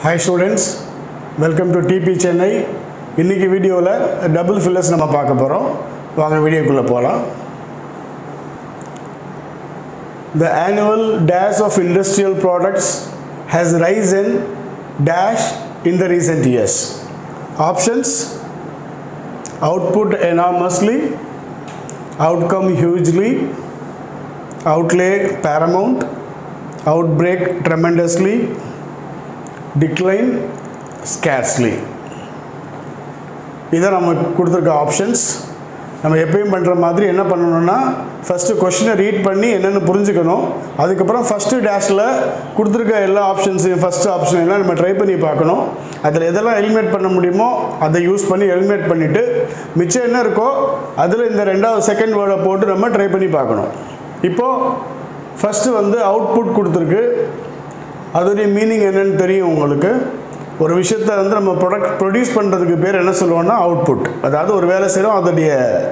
Hi students welcome to TP Chennai இன்றைக்கி வீடியோவில் double fillers நம்ம பார்க்க போகிறோம் வாங்க வீடியோக்குள்ளே போகலாம் The annual dash of industrial products has risen dash in the recent years. Options output enormously, outcome hugely, outlay paramount, outbreak tremendously, decline scarcely. இதை நம்ம கொடுத்துருக்க ஆப்ஷன்ஸ் நம்ம எப்பயும் பண்ணுற மாதிரி என்ன பண்ணணும்னா ஃபஸ்ட்டு கொஷினை ரீட் பண்ணி என்னென்னு புரிஞ்சுக்கணும் அதுக்கப்புறம் ஃபஸ்ட்டு டேஷில் கொடுத்துருக்க எல்லா ஆப்ஷன்ஸையும் ஃபஸ்ட்டு ஆப்ஷன் எல்லாம் நம்ம ட்ரை பண்ணி பார்க்கணும் அதில் எதெல்லாம் எலிமினேட் பண்ண முடியுமோ அதை யூஸ் பண்ணி எலிமினேட் பண்ணிவிட்டு மிச்சம் என்ன இருக்கோ அதில் இந்த ரெண்டாவது செகண்ட் வேர்டை போட்டு நம்ம ட்ரை பண்ணி பார்க்கணும் இப்போது ஃபஸ்ட்டு வந்து அவுட்புட் கொடுத்துருக்கு அதோடைய மீனிங் என்னன்னு தெரியும் உங்களுக்கு ஒரு விஷயத்தை வந்து நம்ம ப்ரொடக்ட் ப்ரொடியூஸ் பண்ணுறதுக்கு பேர் என்ன சொல்லுவோம்னா அவுட்புட் அதாவது ஒரு வேலை செய்கிறோம் அதோடைய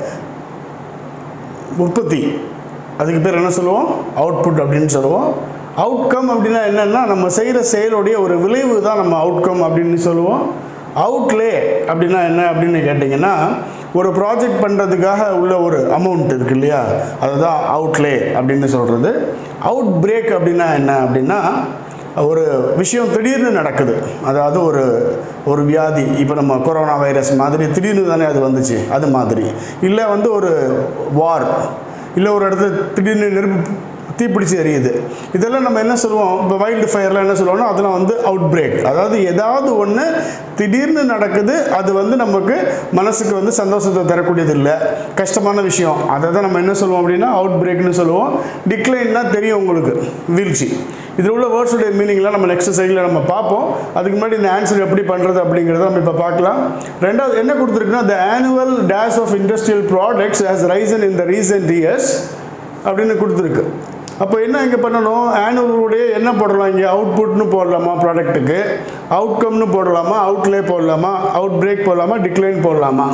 உற்பத்தி அதுக்கு பேர் என்ன சொல்லுவோம் அவுட்புட் அப்படின்னு சொல்லுவோம் அவுட்கம் அப்படின்னா என்னென்னா நம்ம செய்கிற செயலுடைய ஒரு விளைவு தான் நம்ம அவுட்கம் அப்படின்னு சொல்லுவோம் அவுட்லே அப்படின்னா என்ன அப்படின்னு கேட்டிங்கன்னா ஒரு ப்ராஜெக்ட் பண்ணுறதுக்காக உள்ள ஒரு அமௌண்ட் இருக்கு இல்லையா அதுதான் அவுட்லே அப்படின்னு சொல்கிறது அவுட் பிரேக் அப்படின்னா என்ன அப்படின்னா ஒரு விஷயம் திடீர்னு நடக்குது அதாவது ஒரு ஒரு வியாதி இப்போ நம்ம கொரோனா வைரஸ் மாதிரி திடீர்னு தானே அது வந்துச்சு அது மாதிரி இல்லை வந்து ஒரு வார் இல்லை ஒரு இடத்துல திடீர்னு நெருப்பு தீப்பிடிச்சு எரியுது இதெல்லாம் நம்ம என்ன சொல்லுவோம் இப்போ வைல்டு ஃபயர்லாம் என்ன சொல்லுவோம்னா அதெல்லாம் வந்து அவுட் பிரேக் அதாவது ஏதாவது ஒன்று திடீர்னு நடக்குது அது வந்து நமக்கு மனசுக்கு வந்து சந்தோஷத்தை தரக்கூடியது இல்லை கஷ்டமான விஷயம் அதை தான் நம்ம என்ன சொல்லுவோம் அப்படின்னா அவுட் பிரேக்னு சொல்லுவோம் டிக்ளைன்னா தெரியும் உங்களுக்கு வீழ்ச்சி இதில் உள்ள வேர்ட்ஸுடைய மீனிங்லாம் நம்ம நெக்ஸ்ட் சைடில் நம்ம பார்ப்போம் அதுக்கு முன்னாடி இந்த ஆன்சர் எப்படி பண்ணுறது அப்படிங்கிறத நம்ம இப்போ பார்க்கலாம் ரெண்டாவது என்ன கொடுத்துருக்குன்னா the annual dash of industrial products has risen in the recent years அப்படின்னு கொடுத்துருக்கு அப்போ என்ன இங்கே பண்ணணும் ஆனுவலுடைய என்ன போடலாம் இங்கே அவுட்புட்னு போடலாமா ப்ராடக்ட்டுக்கு அவுட்கம்னு போடலாமா அவுட்லே போடலாமா அவுட் பிரேக் போடலாமா டிக்ளைன் போடலாமா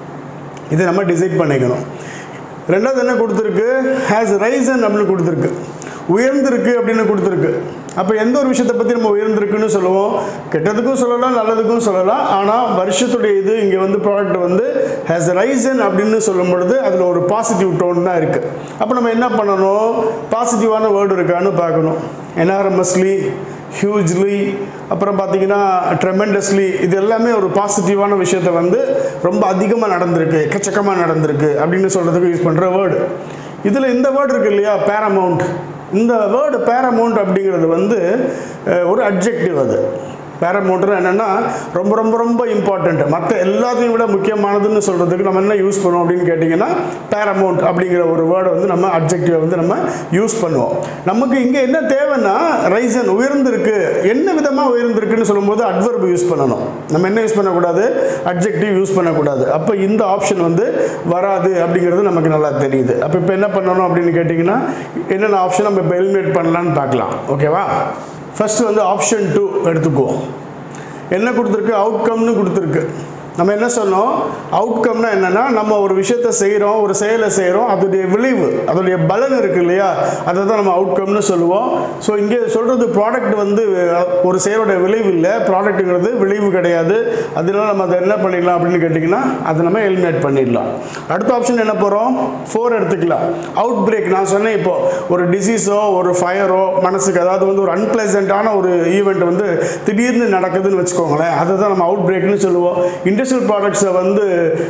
இதை நம்ம டிசைட் பண்ணிக்கணும் ரெண்டாவது என்ன கொடுத்துருக்கு ஹேஸ் ரைசன் அப்படின்னு கொடுத்துருக்கு உயர்ந்திருக்கு அப்படின்னு கொடுத்துருக்கு அப்போ எந்த ஒரு விஷயத்தை பற்றி நம்ம உயர்ந்திருக்குன்னு சொல்லுவோம் கெட்டதுக்கும் சொல்லலாம் நல்லதுக்கும் சொல்லலாம் ஆனால் வருஷத்துடைய இது இங்கே வந்து ப்ராடக்ட் வந்து ஹேஸ் ரைசன் அப்படின்னு சொல்லும் பொழுது அதில் ஒரு பாசிட்டிவ் டோன் தான் இருக்குது அப்போ நம்ம என்ன பண்ணணும் பாசிட்டிவான வேர்டு இருக்கான்னு பார்க்கணும் என்ஆர்எம்எஸ்லி ஹியூஜ்லி அப்புறம் பார்த்தீங்கன்னா ட்ரெமெண்டஸ்லி இது எல்லாமே ஒரு பாசிட்டிவான விஷயத்த வந்து ரொம்ப அதிகமாக நடந்திருக்கு எக்கச்சக்கமாக நடந்திருக்கு அப்படின்னு சொல்கிறதுக்கு யூஸ் பண்ணுற வேர்டு இதில் இந்த வேர்டு இருக்கு இல்லையா பேரமௌண்ட் இந்த வேர்டு பேரமௌண்ட் அப்படிங்கிறது வந்து ஒரு அப்ஜெக்டிவ் அது பேரமௌண்ட்னா என்னென்னா ரொம்ப ரொம்ப ரொம்ப இம்பார்ட்டண்ட் மற்ற எல்லாத்தையும் விட முக்கியமானதுன்னு சொல்கிறதுக்கு நம்ம என்ன யூஸ் பண்ணுவோம் அப்படின்னு கேட்டிங்கன்னா பேரமௌண்ட் அப்படிங்கிற ஒரு வேர்டை வந்து நம்ம அப்ஜெக்டிவை வந்து நம்ம யூஸ் பண்ணுவோம் நமக்கு இங்கே என்ன தேவைன்னா ரைசன் உயர்ந்திருக்கு என்ன விதமாக உயர்ந்திருக்குன்னு சொல்லும்போது அட்வர்ப் யூஸ் பண்ணணும் நம்ம என்ன யூஸ் பண்ணக்கூடாது அப்ஜெக்டிவ் யூஸ் பண்ணக்கூடாது அப்போ இந்த ஆப்ஷன் வந்து வராது அப்படிங்கிறது நமக்கு நல்லா தெரியுது அப்போ இப்போ என்ன பண்ணணும் அப்படின்னு கேட்டிங்கன்னா என்னென்ன ஆப்ஷன் நம்ம இப்போ எலிமினேட் பண்ணலான்னு பார்க்கலாம் ஓகேவா ஃபஸ்ட்டு வந்து ஆப்ஷன் டூ எடுத்துக்குவோம் என்ன கொடுத்துருக்கு அவுட்கம்னு கொடுத்துருக்கு நம்ம என்ன சொன்னோம் அவுட்கம்னா என்னென்னா நம்ம ஒரு விஷயத்தை செய்கிறோம் ஒரு செயலை செய்கிறோம் அதோடைய விளைவு அதோடைய பலன் இருக்கு இல்லையா அதை தான் நம்ம அவுட்கம்னு சொல்லுவோம் ஸோ இங்கே சொல்கிறது ப்ராடக்ட் வந்து ஒரு செயலோட விளைவு இல்லை ப்ராடக்ட்டுங்கிறது விளைவு கிடையாது அதனால நம்ம அதை என்ன பண்ணிடலாம் அப்படின்னு கேட்டிங்கன்னா அதை நம்ம எலிமினேட் பண்ணிடலாம் அடுத்த ஆப்ஷன் என்ன போகிறோம் ஃபோர் எடுத்துக்கலாம் அவுட் பிரேக் நான் சொன்னேன் இப்போ ஒரு டிசீஸோ ஒரு ஃபயரோ மனசுக்கு அதாவது வந்து ஒரு அன்பிளசண்ட்டான ஒரு ஈவெண்ட் வந்து திடீர்னு நடக்குதுன்னு வச்சுக்கோங்களேன் அதை தான் நம்ம அவுட் பிரேக்னு சொல்லுவோம் இண்டஸ்ட்ரியல் ப்ராடக்ட்ஸை வந்து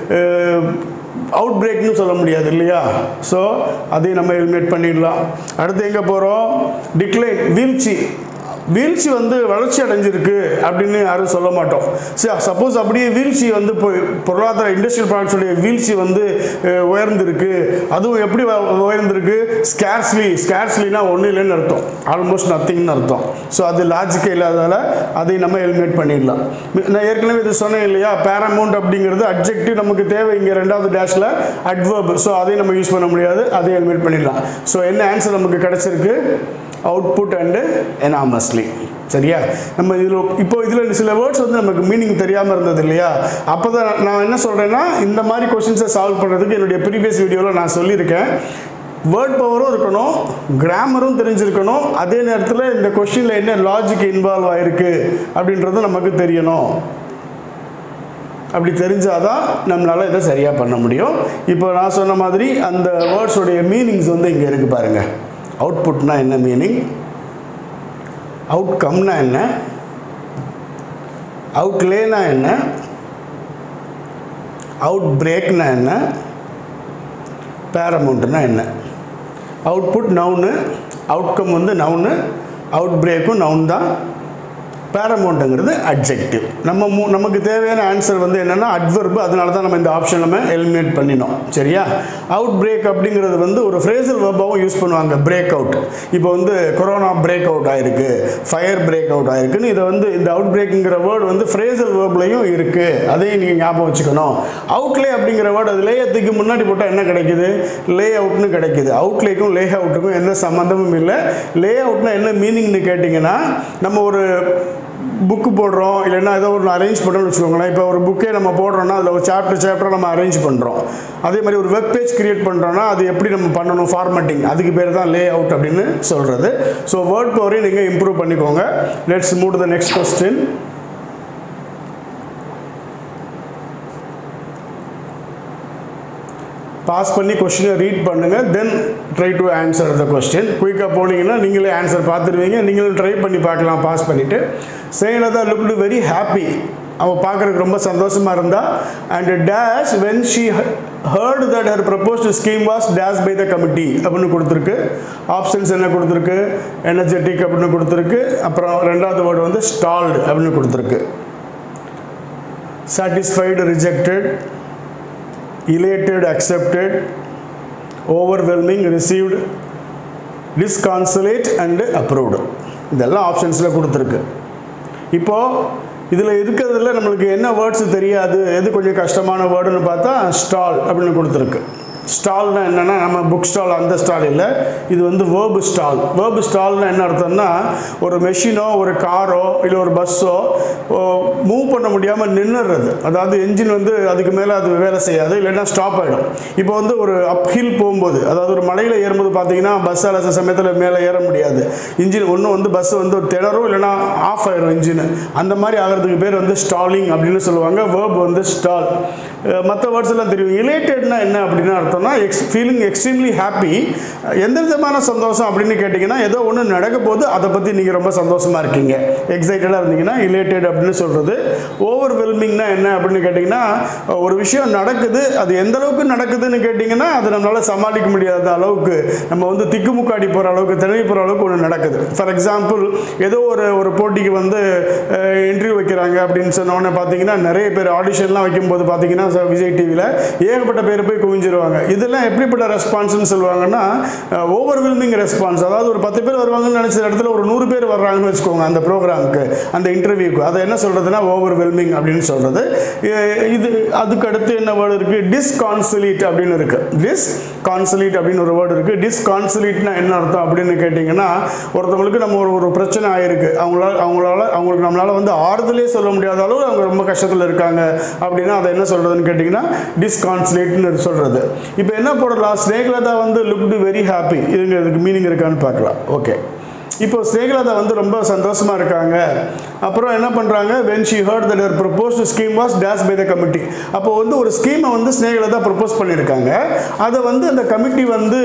அவுட் பிரேக்னு சொல்ல முடியாது இல்லையா ஸோ அதையும் நம்ம எலிமினேட் பண்ணிடலாம் அடுத்து எங்கே போகிறோம் டிக்ளைன் வீழ்ச்சி வீழ்ச்சி வந்து வளர்ச்சி அடைஞ்சிருக்கு அப்படின்னு யாரும் சொல்ல மாட்டோம் சரி சப்போஸ் அப்படியே வீழ்ச்சி வந்து போய் பொருளாதார இண்டஸ்ட்ரியல் ப்ராடக்ட்ஸுடைய வீழ்ச்சி வந்து உயர்ந்திருக்கு அதுவும் எப்படி உயர்ந்திருக்கு ஸ்கேர்ஸ்லி ஸ்கேர்ஸ்லினா ஒன்றும் இல்லைன்னு அர்த்தம் ஆல்மோஸ்ட் நத்திங்னு அர்த்தம் ஸோ அது லாஜிக்கே இல்லாததால் அதை நம்ம எலிமினேட் பண்ணிடலாம் நான் ஏற்கனவே இது சொன்னேன் இல்லையா பேரமௌண்ட் அப்படிங்கிறது அப்ஜெக்டிவ் நமக்கு தேவை இங்கே ரெண்டாவது டேஷில் அட்வர்ப் ஸோ அதையும் நம்ம யூஸ் பண்ண முடியாது அதையும் எலிமினேட் பண்ணிடலாம் ஸோ என்ன ஆன்சர் நமக்கு கிடச்சிருக்கு அவுட்புட் அண்டு எனாமஸ்லி சரியா நம்ம இதில் இப்போ இதில் சில வேர்ட்ஸ் வந்து நமக்கு மீனிங் தெரியாமல் இருந்தது இல்லையா அப்போ தான் நான் என்ன சொல்கிறேன்னா இந்த மாதிரி கொஷின்ஸை சால்வ் பண்ணுறதுக்கு என்னுடைய ப்ரீவியஸ் வீடியோவில் நான் சொல்லியிருக்கேன் வேர்ட் பவரும் இருக்கணும் கிராமரும் தெரிஞ்சிருக்கணும் அதே நேரத்தில் இந்த கொஷினில் என்ன லாஜிக் இன்வால்வ் ஆயிருக்கு அப்படின்றது நமக்கு தெரியணும் அப்படி தெரிஞ்சாதான் நம்மளால் இதை சரியாக பண்ண முடியும் இப்போ நான் சொன்ன மாதிரி அந்த வேர்ட்ஸோடைய மீனிங்ஸ் வந்து இங்கே இருக்குது பாருங்கள் அவுட்புட்னா என்ன மீனிங் அவுட்கம்னா என்ன அவுட்லேனா என்ன அவுட் பிரேக்னா என்ன பேரமௌண்ட்னா என்ன அவுட்புட் நவுனு அவுட்கம் வந்து நவுனு அவுட் பிரேக்கும் நவுன் தான் பேரமௌண்ட்டுங்கிறது அட்ஜெக்டிவ் நம்ம மூ நமக்கு தேவையான ஆன்சர் வந்து என்னென்னா அட்வர்பு அதனால தான் நம்ம இந்த ஆப்ஷன் நம்ம எலிமினேட் பண்ணினோம் சரியா அவுட் பிரேக் அப்படிங்கிறது வந்து ஒரு ஃப்ரேசல் வெர்பாகவும் யூஸ் பண்ணுவாங்க பிரேக் அவுட் இப்போ வந்து கொரோனா பிரேக் அவுட் ஆயிருக்கு ஃபயர் பிரேக் அவுட் ஆயிருக்குன்னு இதை வந்து இந்த அவுட் பிரேக்குங்கிற வேர்டு வந்து ஃப்ரேசல் வேர்ப்லையும் இருக்குது அதையும் நீங்கள் ஞாபகம் வச்சுக்கணும் அவுட்லே அப்படிங்கிற வேர்டு அது லேயத்துக்கு முன்னாடி போட்டால் என்ன கிடைக்குது லே அவுட்னு கிடைக்குது அவுட்லேக்கும் லே அவுட்டுக்கும் எந்த சம்மந்தமும் இல்லை லே அவுட்னா என்ன மீனிங்னு கேட்டிங்கன்னா நம்ம ஒரு புக்கு போடுறோம் இல்லைன்னா ஏதோ ஒரு அரேஞ்ச் பண்ணுறோம்னு வச்சுக்கோங்களேன் இப்போ ஒரு புக்கே நம்ம போடுறோம்னா அதில் ஒரு சாப்டர் சாப்டர் நம்ம அரேஞ்ச் பண்ணுறோம் அதே மாதிரி ஒரு வெப் பேஜ் கிரியேட் பண்ணுறோன்னா அது எப்படி நம்ம பண்ணணும் ஃபார்மேட்டிங் அதுக்கு பேர் தான் லே அவுட் அப்படின்னு சொல்கிறது ஸோ வேர்ட் பவரையும் நீங்கள் இம்ப்ரூவ் பண்ணிக்கோங்க let's move the next question pass பண்ணி கொஸ்டினை ரீட் பண்ணுங்கள் then try to answer the question குயிக்காக போனீங்கன்னா நீங்களே ஆன்சர் பார்த்துருவீங்க நீங்களும் ட்ரை பண்ணி பார்க்கலாம் பாஸ் பண்ணிவிட்டு சேனதா லுக்டு வெரி ஹாப்பி அவள் பார்க்குறதுக்கு ரொம்ப சந்தோஷமாக இருந்தா and dash when she heard that her proposed scheme was dash by the committee அப்படின்னு கொடுத்துருக்கு ஆப்ஷன்ஸ் என்ன கொடுத்துருக்கு எனர்ஜெட்டிக் அப்படின்னு கொடுத்துருக்கு அப்புறம் ரெண்டாவது வேர்டு வந்து ஸ்டால்டு அப்படின்னு கொடுத்துருக்கு satisfied rejected elated accepted overwhelming received disconsolate and approved இதெல்லாம் ஆப்ஷன்ஸில் கொடுத்துருக்கு இப்போது இதில் இருக்கிறதுல நம்மளுக்கு என்ன வேர்ட்ஸ் தெரியாது எது கொஞ்சம் கஷ்டமான வேர்டுன்னு பார்த்தா ஸ்டால் அப்படின்னு கொடுத்துருக்கு ஸ்டால்னா என்னென்னா நம்ம புக் ஸ்டால் அந்த ஸ்டால் இல்லை இது வந்து வேர்பு ஸ்டால் வேர்பு ஸ்டால்னா என்ன அர்த்தம்னா ஒரு மெஷினோ ஒரு காரோ இல்லை ஒரு பஸ்ஸோ மூவ் பண்ண முடியாமல் நின்றுறது அதாவது என்ஜின் வந்து அதுக்கு மேலே அது வேலை செய்யாது இல்லைன்னா ஸ்டாப் ஆகிடும் இப்போ வந்து ஒரு அப்ஹில் போகும்போது அதாவது ஒரு மலையில் ஏறும்போது பார்த்தீங்கன்னா பஸ்ஸால் சில சமயத்தில் மேலே ஏற முடியாது இன்ஜின் ஒன்று வந்து பஸ் வந்து ஒரு திணறும் இல்லைன்னா ஆஃப் ஆயிரும் இன்ஜின் அந்த மாதிரி ஆகிறதுக்கு பேர் வந்து ஸ்டாலிங் அப்படின்னு சொல்லுவாங்க வேர்ப் வந்து ஸ்டால் மற்ற வேர்ட்ஸ் எல்லாம் தெரியும் இலேட்டட்னா என்ன அப்படின்னு அர்த்தம்னா எக்ஸ் ஃபீலிங் எக்ஸ்ட்ரீம்லி ஹாப்பி எந்த விதமான சந்தோஷம் அப்படின்னு கேட்டிங்கன்னா ஏதோ ஒன்று நடக்க போது அதை பற்றி நீங்கள் ரொம்ப சந்தோஷமாக இருக்கீங்க எக்ஸைட்டடாக இருந்தீங்கன்னா இலேட்டட் அப்படின்னு சொல்கிறது ஓவர் வெல்மிங்னா என்ன அப்படின்னு கேட்டிங்கன்னா ஒரு விஷயம் நடக்குது அது எந்த அளவுக்கு நடக்குதுன்னு கேட்டிங்கன்னா அது நம்மளால் சமாளிக்க முடியாத அளவுக்கு நம்ம வந்து திக்குமுக்காடி போகிற அளவுக்கு திணறி போகிற அளவுக்கு ஒன்று நடக்குது ஃபார் எக்ஸாம்பிள் ஏதோ ஒரு ஒரு போட்டிக்கு வந்து இன்டர்வியூ வைக்கிறாங்க அப்படின்னு சொன்னோடனே பார்த்தீங்கன்னா நிறைய பேர் ஆடிஷன்லாம் வைக்கும்போது பார்த்தீங்கன்னா ச- விஜய் டிவியில் ஏகப்பட்ட பேர் போய் குவிஞ்சிருவாங்க இதெல்லாம் எப்படிப்பட்ட ரெஸ்பான்ஸ்னு சொல்லுவாங்கன்னா ஓவர்வெல்மிங் ரெஸ்பான்ஸ் அதாவது ஒரு பத்து பேர் வருவாங்கன்னு நினச்ச இடத்துல ஒரு நூறு பேர் வர்றாங்கன்னு வச்சுக்கோங்க அந்த ப்ரோக்ராமுக்கு அந்த இன்டர்வியூக்கு அதை என்ன சொல்கிறதுனா ஓவர்வெல்மிங் அப்படின்னு சொல்கிறது இது அதுக்கு அடுத்து என்ன வேர்டு இருக்குது டிஸ்கான்சுலேட் அப்படின்னு இருக்குது டிஸ்கான்சுலேட் அப்படின்னு ஒரு வேர்டு இருக்குது டிஸ்கான்சுலேட்னா என்ன அர்த்தம் அப்படின்னு கேட்டிங்கன்னா ஒருத்தவங்களுக்கு நம்ம ஒரு ஒரு பிரச்சனை ஆயிருக்கு அவங்களால அவங்களால அவங்களுக்கு நம்மளால வந்து ஆறுதலே சொல்ல முடியாத அளவு அவங்க ரொம்ப கஷ்டத்தில் இருக்காங்க அப்படின்னா அதை என்ன சொல்கிறதுன்னு கேட்டிங்கன்னா டிஸ்கான்சுலேட்னு சொல்கிறது இப்போ என்ன போடலாம் ஸ்னேகலதா வந்து லுக்டு வெரி ஹாப்பி இதுங்க இதுக்கு மீனிங் இருக்கான்னு பார்க்கலாம் ஓகே இப்போ ஸ்னேகலதா வந்து ரொம்ப சந்தோஷமாக இருக்காங்க அப்புறம் என்ன பண்ணுறாங்க when she heard that her proposed scheme was dash by the committee அப்போ வந்து ஒரு ஸ்கீமை வந்து ஸ்னேகலதா ப்ரப்போஸ் பண்ணியிருக்காங்க அதை வந்து அந்த கமிட்டி வந்து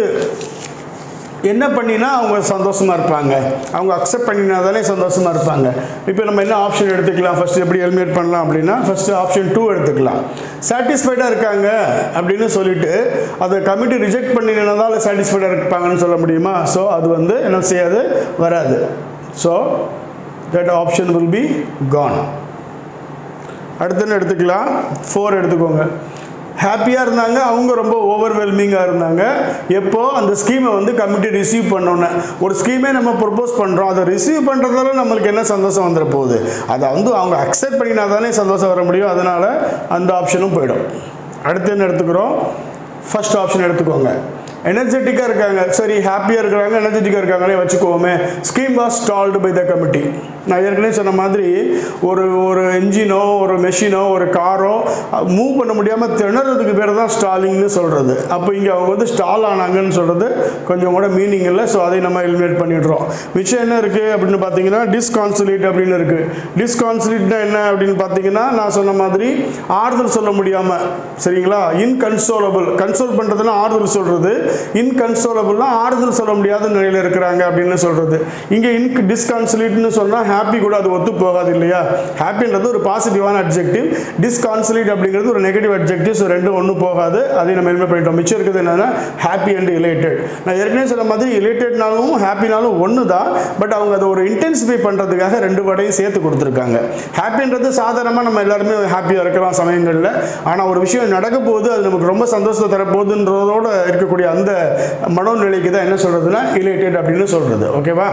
என்ன பண்ணினா அவங்க சந்தோஷமாக இருப்பாங்க அவங்க அக்செப்ட் பண்ணினா தானே சந்தோஷமாக இருப்பாங்க இப்போ நம்ம என்ன ஆப்ஷன் எடுத்துக்கலாம் ஃபஸ்ட்டு எப்படி எலிமினேட் பண்ணலாம் அப்படின்னா ஃபஸ்ட்டு ஆப்ஷன் டூ எடுத்துக்கலாம் சாட்டிஸ்ஃபைடாக இருக்காங்க அப்படின்னு சொல்லிட்டு அதை கமிட்டி ரிஜெக்ட் பண்ணினதால சாட்டிஸ்ஃபைடாக இருப்பாங்கன்னு சொல்ல முடியுமா ஸோ அது வந்து என்ன செய்யாது வராது so that option will be gone அடுத்துன்னு எடுத்துக்கலாம் ஃபோர் எடுத்துக்கோங்க ஹாப்பியாக இருந்தாங்க அவங்க ரொம்ப ஓவர்வெல்மிங்காக இருந்தாங்க எப்போ அந்த ஸ்கீமை வந்து கமிட்டி ரிசீவ் பண்ணோன்னே ஒரு ஸ்கீமே நம்ம ப்ரப்போஸ் பண்ணுறோம் அதை ரிசீவ் பண்ணுறதால நம்மளுக்கு என்ன சந்தோஷம் வந்துட போகுது அதை வந்து அவங்க அக்செப்ட் பண்ணினா தானே சந்தோஷம் வர முடியும் அதனால் அந்த ஆப்ஷனும் போயிடும் அடுத்து என்ன எடுத்துக்கிறோம் ஃபர்ஸ்ட் ஆப்ஷன் எடுத்துக்கோங்க எனர்ஜெட்டிக்காக இருக்காங்க சரி ஹாப்பியாக இருக்கிறாங்க எனர்ஜெட்டிக்காக இருக்காங்களே வச்சுக்கோமே scheme was stalled by the committee நான் ஏற்கனவே சொன்ன மாதிரி ஒரு ஒரு இன்ஜினோ ஒரு மெஷினோ ஒரு காரோ மூவ் பண்ண முடியாமல் திணறதுக்கு பேர் தான் ஸ்டாலிங்னு சொல்கிறது அப்போ இங்கே அவங்க வந்து ஸ்டால் ஆனாங்கன்னு சொல்கிறது கொஞ்சம் கூட மீனிங் இல்லை ஸோ அதை நம்ம எலிமினேட் பண்ணிடுறோம் மிச்சம் என்ன இருக்குது அப்படின்னு பார்த்தீங்கன்னா டிஸ்கான்சுலேட் அப்படின்னு இருக்குது டிஸ்கான்சுலேட்னா என்ன அப்படின்னு பார்த்தீங்கன்னா நான் சொன்ன மாதிரி ஆறுதல் சொல்ல முடியாமல் சரிங்களா இன்கன்சோலபிள் கன்சோல் பண்ணுறதுனா ஆறுதல் சொல்கிறது இன்கன்சோலபிள்னா ஆறுதல் சொல்ல முடியாத நிலையில் இருக்கிறாங்க அப்படின்னு சொல்கிறது இங்கே இன் டிஸ்கான்சுலேட்னு சொன்னால் ஹாப்பி கூட அது ஒத்து போகாது இல்லையா ஹாப்பின்றது ஒரு பாசிட்டிவான அட்ஜெக்டிவ் டிஸ்கான்சுலேட் அப்படிங்கிறது ஒரு நெகட்டிவ் அட்ஜெக்டிவ் ஸோ ரெண்டும் ஒன்றும் போகாது அதை நம்ம எலிமினேட் பண்ணிட்டோம் மிச்சம் இருக்குது என்னன்னா ஹாப்பி அண்ட் இலேட்டட் நான் ஏற்கனவே சொன்ன மாதிரி இலேட்டட்னாலும் ஹாப்பினாலும் ஒன்று தான் பட் அவங்க அதை ஒரு இன்டென்சிஃபை பண்ணுறதுக்காக ரெண்டு வடையும் சேர்த்து கொடுத்துருக்காங்க ஹாப்பின்றது சாதாரணமாக நம்ம எல்லாருமே ஹாப்பியாக இருக்கலாம் சமயங்களில் ஆனால் ஒரு விஷயம் நடக்க போகுது அது நமக்கு ரொம்ப சந்தோஷத்தை தரப்போகுதுன்றதோட இருக்கக்கூடிய அந்த மனோநிலைக்கு தான் என்ன சொல்கிறதுனா இலேட்டட் அப்படின்னு சொல்கிறது ஓகேவா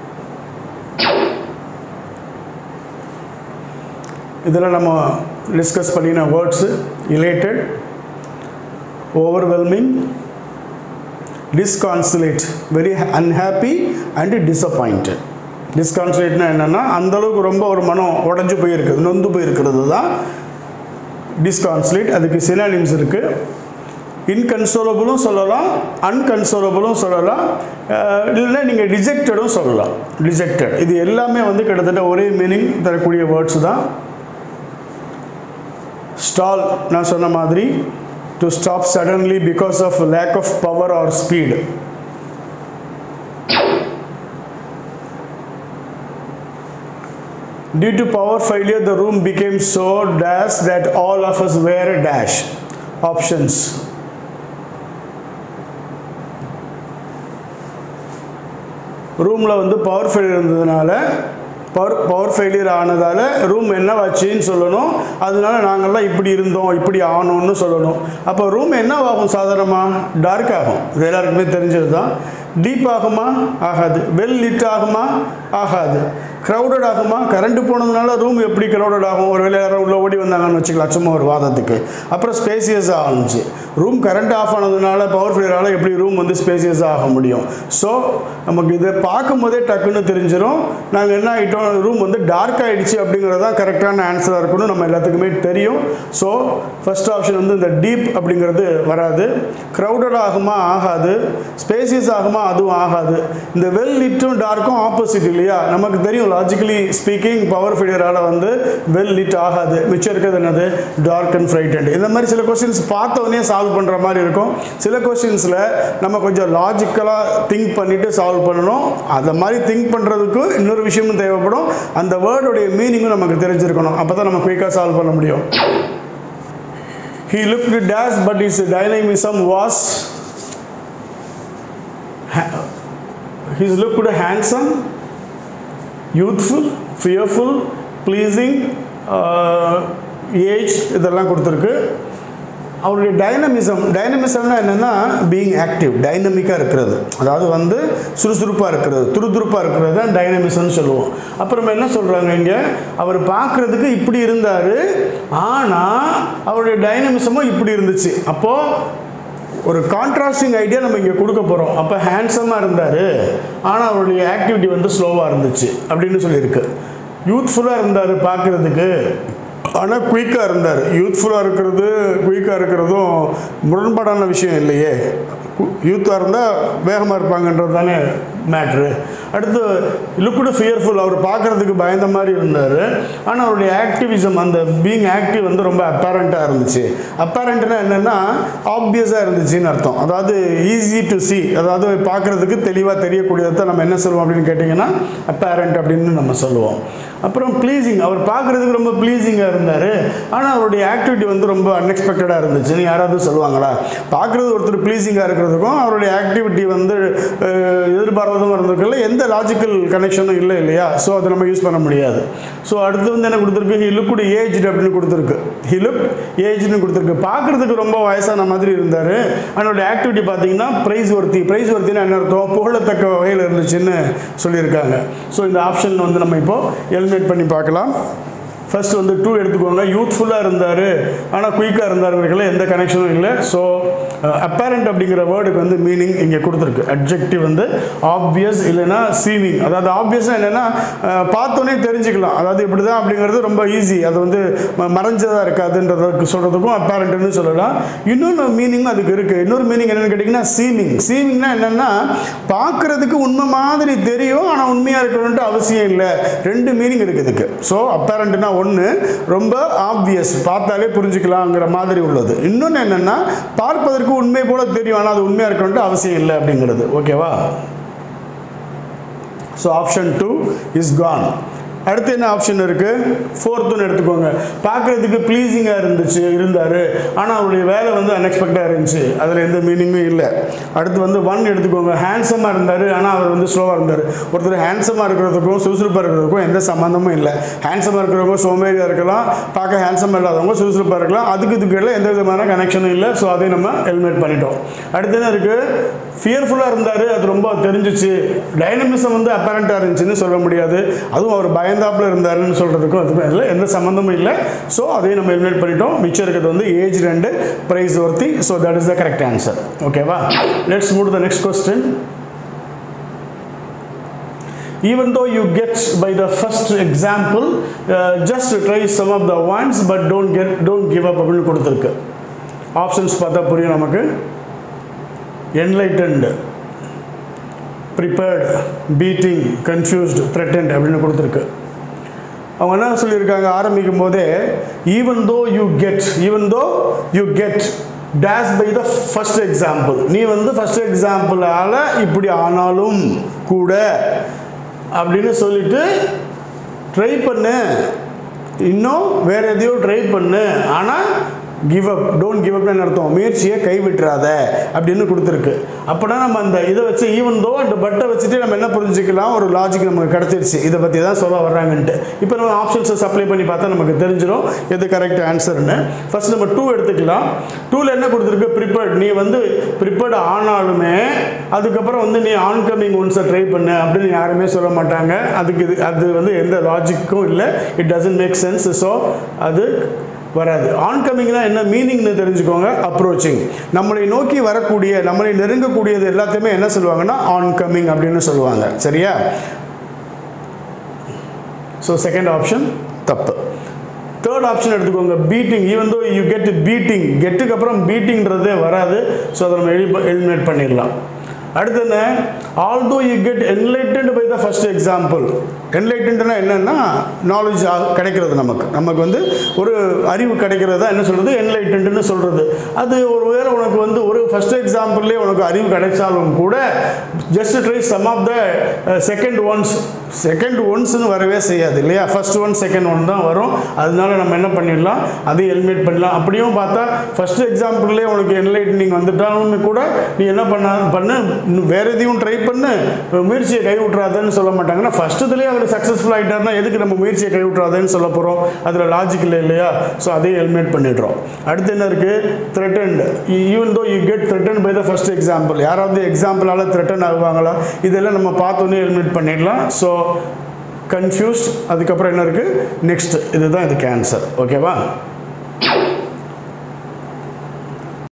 இதில் நம்ம டிஸ்கஸ் பண்ணின words elated overwhelming disconsolate very unhappy and disappointed டிஸ்கான்சுலேட்னா என்னென்னா அந்தளவுக்கு ரொம்ப ஒரு மனம் உடஞ்சி போயிருக்குது நொந்து போயிருக்கிறது தான் டிஸ்கான்சுலேட் அதுக்கு சினானிம்ஸ் இருக்குது இன்கன்சோலபிளும் சொல்லலாம் அன்கன்சோலபிளும் சொல்லலாம் அஹ் இல்லைன்னா நீங்கள் டிஜெக்டடும் சொல்லலாம் டிஜெக்டட் இது எல்லாமே வந்து கிட்டத்தட்ட ஒரே மீனிங் தரக்கூடிய வேர்ட்ஸ் தான் ஸ்டால் நான் சொன்ன மாதிரி to stop suddenly because of lack of power or speed Due to power failure, the room became so dash that all of us were dash. Options. ரூமில் வந்து பவர் ஃபெயிலியர் இருந்ததுனால power power failure ஆனதால் room என்னவாச்சுன்னு சொல்லணும் அதனால நாங்கள்லாம் இப்படி இருந்தோம் இப்படி ஆனோம்னு சொல்லணும் அப்போ ரூம் என்னவாகும் சாதாரணமாக டார்க் ஆகும் இது எல்லாருக்குமே தெரிஞ்சது தான் டீப் ஆகுமா ஆகாது வெல் லிட் ஆகுமா ஆகாது க்ரௌடட் ஆகுமா கரண்ட் போனதுனால ரூம் எப்படி க்ரௌடட் ஆகும் ஒரு வேலை யாரும் உள்ள ஓடி வந்தாங்கன்னு வச்சுக்கலாம் சும்மா ஒரு வாதத்துக்கு அப்புறம் ஸ்பேசியஸாக ஆரம்பிச்சு ரூம் கரண்ட் ஆஃப் ஆனதுனால பவர் ஃபெயிலியரால் எப்படி ரூம் வந்து ஸ்பேசியஸாக ஆக முடியும் ஸோ நமக்கு இதை பார்க்கும் போதே டக்குன்னு தெரிஞ்சிடும் நாங்கள் என்ன ஆகிட்டோம் ரூம் வந்து டார்க் ஆகிடுச்சு அப்படிங்கிறது தான் கரெக்டான ஆன்சராக இருக்கணும் நம்ம எல்லாத்துக்குமே தெரியும் ஸோ ஃபர்ஸ்ட் ஆப்ஷன் வந்து இந்த டீப் அப்படிங்கிறது வராது க்ரௌடட் ஆகுமா ஆகாது ஸ்பேசியஸ் ஆகுமா அதுவும் ஆகாது இந்த வெல் லிட்டும் டார்க்கும் ஆப்போசிட் இல்லையா நமக்கு தெரியும் லாஜிக்கலி ஸ்பீக்கிங் பவர் ஃபெயிலியரால் வந்து வெல் லிட் ஆகாது மிச்சம் இருக்கிறது என்னது டார்க் அண்ட் ஃப்ரைட்டட் இந்த மாதிரி சில கொஸ்டின்ஸ் பார்த்தோன்னே சால்வ் பண்ணுற மாதிரி இருக்கும் சில கொஸ்டின்ஸில் நம்ம கொஞ்சம் லாஜிக்கலாக திங்க் பண்ணிவிட்டு சால்வ் பண்ணணும் அதை மாதிரி திங்க் பண்ணுறதுக்கு இன்னொரு விஷயமும் தேவைப்படும் அந்த வேர்டுடைய மீனிங்கும் நமக்கு தெரிஞ்சிருக்கணும் அப்போ தான் நம்ம குயிக்காக சால்வ் பண்ண முடியும் He looked dash, but his dynamism was ha- his looked handsome, youthful, fearful, pleasing, uh, age இதெல்லாம் கொடுத்துருக்கு அவருடைய டைனமிசம் டைனமிசம்னா என்னென்னா பீயிங் ஆக்டிவ் டைனமிக்காக இருக்கிறது அதாவது வந்து சுறுசுறுப்பாக இருக்கிறது துருதுருப்பாக இருக்கிறது தான் டைனமிசம்னு சொல்லுவோம் அப்புறம் என்ன சொல்கிறாங்க இங்கே அவர் பார்க்குறதுக்கு இப்படி இருந்தார் ஆனால் அவருடைய டைனமிசமும் இப்படி இருந்துச்சு அப்போது ஒரு கான்ட்ராஸ்டிங் ஐடியா நம்ம இங்கே கொடுக்க போகிறோம் அப்போ ஹேண்ட்ஸமாக இருந்தார் ஆனால் அவருடைய ஆக்டிவிட்டி வந்து ஸ்லோவாக இருந்துச்சு அப்படின்னு சொல்லியிருக்கு யூத்ஃபுல்லாக இருந்தார் பார்க்குறதுக்கு ஆனால் குயிக்காக இருந்தார் யூத்ஃபுல்லாக இருக்கிறது குயிக்காக இருக்கிறதும் முரண்பாடான விஷயம் இல்லையே யூத்தாக இருந்தால் வேகமாக இருப்பாங்கன்றது தானே மேட்ரு அடுத்து லுக்குடு ஃபியர்ஃபுல் அவர் பார்க்குறதுக்கு பயந்த மாதிரி இருந்தார் ஆனால் அவருடைய ஆக்டிவிசம் அந்த பீயிங் ஆக்டிவ் வந்து ரொம்ப அப்பேரண்ட்டாக இருந்துச்சு அப்பேரண்ட்னா என்னென்னா ஆப்வியஸாக இருந்துச்சுன்னு அர்த்தம் அதாவது ஈஸி டு see அதாவது பார்க்குறதுக்கு தெளிவாக தெரியக்கூடியதை நம்ம என்ன சொல்லுவோம் அப்படின்னு கேட்டிங்கன்னா அப்பேரண்ட் அப்படின்னு நம்ம சொல்லுவோம் அப்புறம் ப்ளீஸிங் அவர் பார்க்குறதுக்கு ரொம்ப ப்ளீஸிங்காக இருந்தார் ஆனால் அவருடைய ஆக்டிவிட்டி வந்து ரொம்ப அன்எக்ஸ்பெக்டடாக இருந்துச்சுன்னு யாராவது சொல்லுவாங்களா பார்க்குறது ஒருத்தர் ப்ளீஸிங்காக இருக்கிறதுக்கும் அவருடைய ஆக்டிவிட்டி வந்து அஹ், எதிர்பாராததும் இருந்திருக்குல்ல எந்த லாஜிக்கல் கனெக்ஷனும் இல்லை இல்லையா ஸோ அதை நம்ம யூஸ் பண்ண முடியாது ஸோ அடுத்து வந்து என்ன கொடுத்துருக்கு ஹி லுக்குடு ஏஜ்டு அப்படின்னு கொடுத்துருக்கு ஹி லுக் ஏஜ்னு கொடுத்துருக்கு பார்க்குறதுக்கு ரொம்ப வயசான மாதிரி இருந்தார் அவனுடைய ஆக்டிவிட்டி பார்த்தீங்கன்னா ப்ரைஸ் ஒர்த்தி ப்ரைஸ் ஒர்த்தினா என்ன அர்த்தம் புகழத்தக்க வகையில் இருந்துச்சுன்னு சொல்லியிருக்காங்க ஸோ இந்த ஆப்ஷன் வந்து நம்ம இப்போ எலிமினேட் பண்ணி பார்க்கலாம் ஃபர்ஸ்ட் வந்து டூ எடுத்துக்கோங்க யூத்ஃபுல்லாக இருந்தார் ஆனால் குயிக்காக இருந்தாருங்கிறதுல எந்த கனெக்ஷனும் இல்லை ஸோ அப்பேரண்ட் அப்படிங்கிற வேர்டுக்கு வந்து மீனிங் இங்கே கொடுத்துருக்கு அட்ஜெக்டிவ் வந்து ஆப்வியஸ் இல்லைன்னா சீனிங் அதாவது ஆப்வியஸாக என்னென்னா பார்த்தோன்னே தெரிஞ்சுக்கலாம் அதாவது இப்படி தான் அப்படிங்கிறது ரொம்ப ஈஸி அது வந்து ம- மறைஞ்சதா இருக்காதுன்றதுக்கு சொல்கிறதுக்கும் அப்பேரண்ட்னு சொல்லலாம் இன்னொன்று மீனிங் அதுக்கு இருக்குது இன்னொரு மீனிங் என்னென்னு கேட்டிங்கன்னா சீமிங் சீமிங்னா என்னென்னா பார்க்குறதுக்கு உண்மை மாதிரி தெரியும் ஆனால் உண்மையாக இருக்கணுன்ட்டு அவசியம் இல்லை ரெண்டு மீனிங் இருக்குது இதுக்கு ஸோ அப்பேரண்ட்னா ஒன்று ரொம்ப ஆப்வியஸ் பார்த்தாலே புரிஞ்சுக்கலாங்கிற மாதிரி உள்ளது இன்னொன்று என்னென்னா பார்ப்பதற்கு உண்மை போல தெரியும் ஆனால் அது உண்மையாக இருக்கணுன்ட்டு அவசியம் இல்லை அப்படிங்கிறது ஓகேவா so option two is gone அடுத்து என்ன ஆப்ஷன் இருக்குது ஃபோர்த்துன்னு எடுத்துக்கோங்க பார்க்குறதுக்கு ப்ளீஸிங்காக இருந்துச்சு இருந்தார் ஆனால் அவருடைய வேலை வந்து அன்எக்ஸ்பெக்டாக இருந்துச்சு அதில் எந்த மீனிங்கும் இல்லை அடுத்து வந்து ஒன் எடுத்துக்கோங்க ஹேண்ட்ஸமாக இருந்தார் ஆனால் அவர் வந்து ஸ்லோவாக இருந்தார் ஒருத்தர் ஹேண்ட்ஸமாக இருக்கிறதுக்கும் சுறுசுறுப்பாக இருக்கிறதுக்கும் எந்த சம்மந்தமும் இல்லை ஹேண்ட்ஸமாக இருக்கிறவங்க சோம்பேறியாக இருக்கலாம் பார்க்க ஹேண்ட்ஸமாக இல்லாதவங்க சுறுசுறுப்பாக இருக்கலாம் அதுக்கு இதுக்கு இடையில எந்த விதமான கனெக்ஷனும் இல்லை ஸோ அதை நம்ம ஹெல்மெட் பண்ணிட்டோம் அடுத்து என்ன இருக்குது ஃபியர்ஃபுல்லாக இருந்தார் அது ரொம்ப தெரிஞ்சிச்சு டைனமிசம் வந்து அப்பரண்ட்டாக இருந்துச்சுன்னு சொல்ல முடியாது அதுவும் அவர் பயந்தாப்பில் இருந்தாருன்னு சொல்கிறதுக்கும் அதுக்கும் இல்லை எந்த சம்மந்தமும் இல்லை ஸோ அதையும் நம்ம எலிமினேட் பண்ணிட்டோம் மிச்சம் இருக்கிறது வந்து ஏஜ் ரெண்டு praiseworthy so that is the correct answer ஓகேவா let's move the next question even though you get by the first example uh, just try some of the ones but don't get don't give up அப்படின்னு கொடுத்துருக்கு options பார்த்தா புரியும் நமக்கு enlightened prepared beating confused threatened அப்படின்னு கொடுத்துருக்கு அவங்க என்ன சொல்லியிருக்காங்க ஆரம்பிக்கும் போதே even though you get even though you get dash by the first example நீ வந்து ஃபர்ஸ்ட் எக்ஸாம்பிளால் இப்படி ஆனாலும் கூட அப்படின்னு சொல்லிட்டு ட்ரை பண்ணு இன்னும் வேற எதையோ ட்ரை பண்ணு ஆனால் கிவ் அப் டோன்ட் கிவ் அப்னு அர்த்தம் முயற்சியை கைவிட்டுறாத அப்படின்னு கொடுத்துருக்கு அப்போனா நம்ம அந்த இதை வச்சு ஈவன் தோ அந்த பட்டை வச்சுட்டு நம்ம என்ன புரிஞ்சுக்கலாம் ஒரு லாஜிக் நமக்கு கிடச்சிருச்சு இதை பற்றி தான் சொல்ல வர்றாங்கன்ட்டு இப்போ நம்ம ஆப்ஷன்ஸை சப்ளை பண்ணி பார்த்தா நமக்கு தெரிஞ்சிடும் எது கரெக்ட் ஆன்சர்னு ஃபர்ஸ்ட் நம்ம டூ எடுத்துக்கலாம் டூவில் என்ன கொடுத்துருக்கு ப்ரிப்பேர்ட் நீ வந்து ப்ரிப்பேர்ட் ஆனாலுமே அதுக்கப்புறம் வந்து நீ ஆன் கமிங் ஒன்ஸை ட்ரை பண்ணு அப்படின்னு யாருமே சொல்ல மாட்டாங்க அதுக்கு இது அது வந்து எந்த லாஜிக்கும் இல்லை it doesn't make sense so அது வராது ஆன் கமிங்னா என்ன மீனிங்னு தெரிஞ்சுக்கோங்க அப்ரோச்சிங் நம்மளை நோக்கி வரக்கூடிய நம்மளை நெருங்கக்கூடியது எல்லாத்தையுமே என்ன சொல்லுவாங்கன்னா ஆன் கமிங் அப்படின்னு சொல்லுவாங்க சரியா ஸோ செகண்ட் ஆப்ஷன் தப்பு தேர்ட் ஆப்ஷன் எடுத்துக்கோங்க beating even though you get beating கெட்டுக்கு அப்புறம் பீட்டிங்கிறதே வராது ஸோ அதை நம்ம எலி எலிமினேட் பண்ணிடலாம் அடுத்து என்ன although you get enlightened by the first example என்லைட்டன்ட்னா என்னன்னா நாலேஜ் கிடைக்கிறது நமக்கு நமக்கு வந்து ஒரு அறிவு கிடைக்கிறது தான் என்ன சொல்கிறது என்லைட்டன்ட்னு சொல்கிறது அது ஒரு வேளை உனக்கு வந்து ஒரு ஃபர்ஸ்ட் எக்ஸாம்பிள்லேயே உனக்கு அறிவு கிடைச்சாலும் கூட just try some of the second ones second ஒன்ஸ்னு வரவே செய்யாது இல்லையா ஃபர்ஸ்ட் ஒன் செகண்ட் ஒன் தான் வரும் அதனால நம்ம என்ன பண்ணிடலாம் அதையும் எலிமினேட் பண்ணலாம் அப்படியும் பார்த்தா ஃபர்ஸ்ட் எக்ஸாம்பிள்லேயே உனக்கு என்லைட்டனிங் வந்துட்டாலும் கூட நீ என்ன பண்ண பண்ணு இன்னும் வேற எதையும் ட்ரை பண்ணு முயற்சியை கை விட்றாதன்னு சொல்ல மாட்டாங்கன்னா ஃபஸ்ட்டுலேயே அவர் சக்ஸஸ்ஃபுல் ஆகிட்டாருன்னா எதுக்கு நம்ம முயற்சியை கை விட்றாதேன்னு சொல்ல போகிறோம் அதில் லாஜிக் இல்லை இல்லையா ஸோ அதையும் எலிமினேட் பண்ணிடுறோம் அடுத்து என்ன இருக்குது threatened even though you get threaten by the first example யாராவது எக்ஸாம்பிளால் த்ரெட்டன் ஆகுவாங்களா இதெல்லாம் நம்ம பார்த்தோன்னே எலிமினேட் பண்ணிடலாம் ஸோ கன்ஃபியூஸ்ட் அதுக்கப்புறம் என்ன இருக்குது நெக்ஸ்ட் இதுதான் இதுக்கு ஆன்சர் ஓகேவா